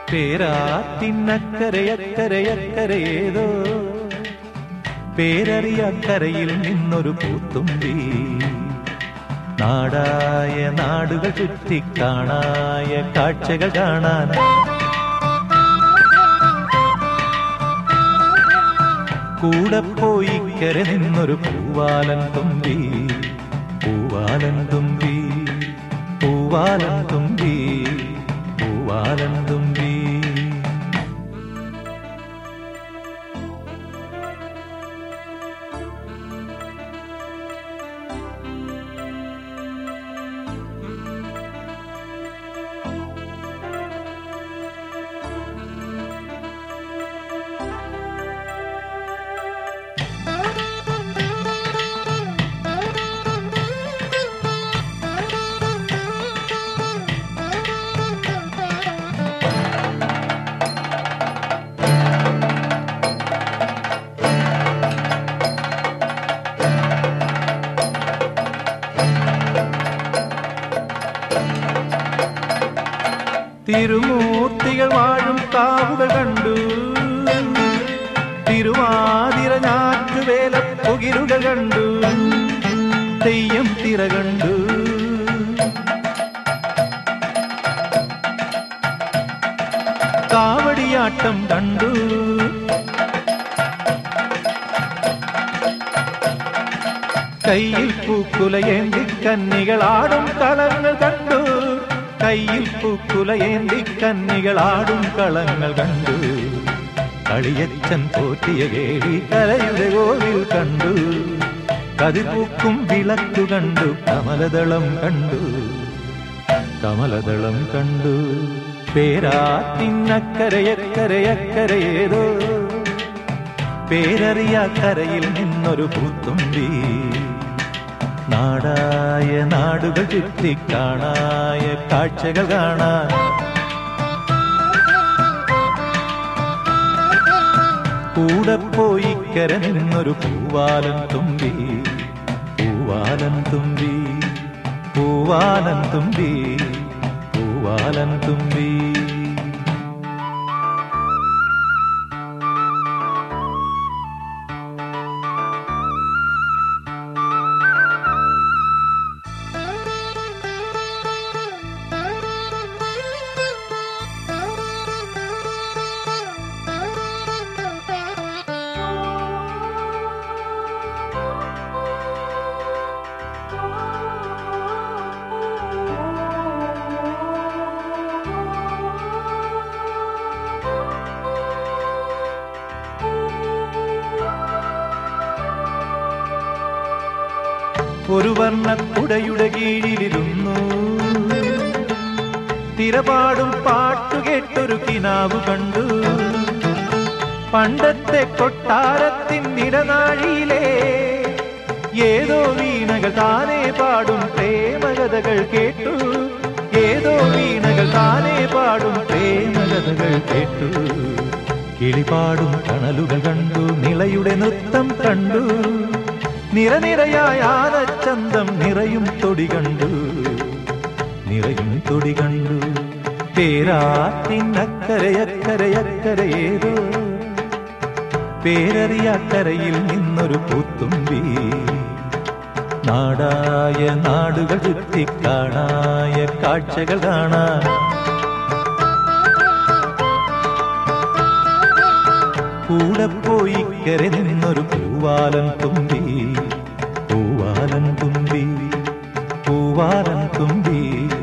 പേരാത്തിനക്കരയക്കരയക്കരയേതോ പേരറിയക്കരയിൽ നിന്നൊരു പൂത്തുമ്പി നാടായ നാടുകൾ ചുറ്റിക്കാണായ കാഴ്ചകൾ കാണാൻ കൂടെ പോയി കര നിന്നൊരു പൂവാലൻ തുമ്പി പൂവാലൻ തുമ്പി പൂവാലൻ തുമ്പി പൂവാലൻ തുമ്പി തിരുമൂർത്തികൾ വാഴും കാവുകൾ കണ്ടു തിരുവാതിര ഞാറ്റുവേല പുകിലുകൾ കണ്ടു തെയ്യം തിര കണ്ടു കാവടിയാട്ടം കണ്ടു കയ്യിൽ പൂക്കുലയേന്തി കന്നികളാടും കളങ്ങൾ കണ്ടു കയ്യിൽ പൂക്കുലയേന്തി കന്നികളാടും കളങ്ങൾ കണ്ടു കളിയച്ചൻ പോറ്റിയ കേളി കലയുടെ കോവിൽ കണ്ടു കതിപൂക്കും വിളക്കു കണ്ടു കമലദളം കണ്ടു കമലദളം കണ്ടു പേരാത്തിനക്കരയക്കരയക്കരയേതോ പേരറിയ കരയിൽ നിന്നൊരു പൂത്തുമ്പി നാടായ നാടുകൾ ചുറ്റിക്കാണായ കാഴ്ചകൾ കാണാൻ കൂടെ പോയി കര നിന്നൊരു പൂവാലൻ തുമ്പി പൂവാലൻ തുമ്പി പൂവാലൻ തുമ്പി പൂവാലൻ തുമ്പി ഒരു വർണ്ണക്കുടയുടെ കീഴിലിരുന്നു തിരപാടും പാട്ടു കേട്ടൊരു കിനാവ് കണ്ടു പണ്ടത്തെ കൊട്ടാരത്തിൻ ഇടനാഴിയിലെ ഏതോ വീണകൾ താനേ പാടും പ്രേമകഥകൾ കേട്ടു ഏതോ വീണകൾ താനേ പാടും പ്രേമകഥകൾ കേട്ടു കിളിപാടും കണലുകൾ കണ്ടു നിളയുടെ നൃത്തം കണ്ടു നിറനിരയായ ആനച്ചന്തം നിറയും തൊടി കണ്ടു നിറയും തൊടി കണ്ടു പേരാത്തിനക്കരയക്കരയക്കരയേതോ പേരറിയാക്കരയിൽ നിന്നൊരു പൂത്തുമ്പി നാടായ നാടുകൾ ചുറ്റിക്കാണായ കാഴ്ചകൾ കാണാൻ കൂടെ പോയി കര നിന്നൊരു പൂവാലൻ തുമ്പി പൂവാലൻ തുമ്പി പൂവാലൻ തുമ്പി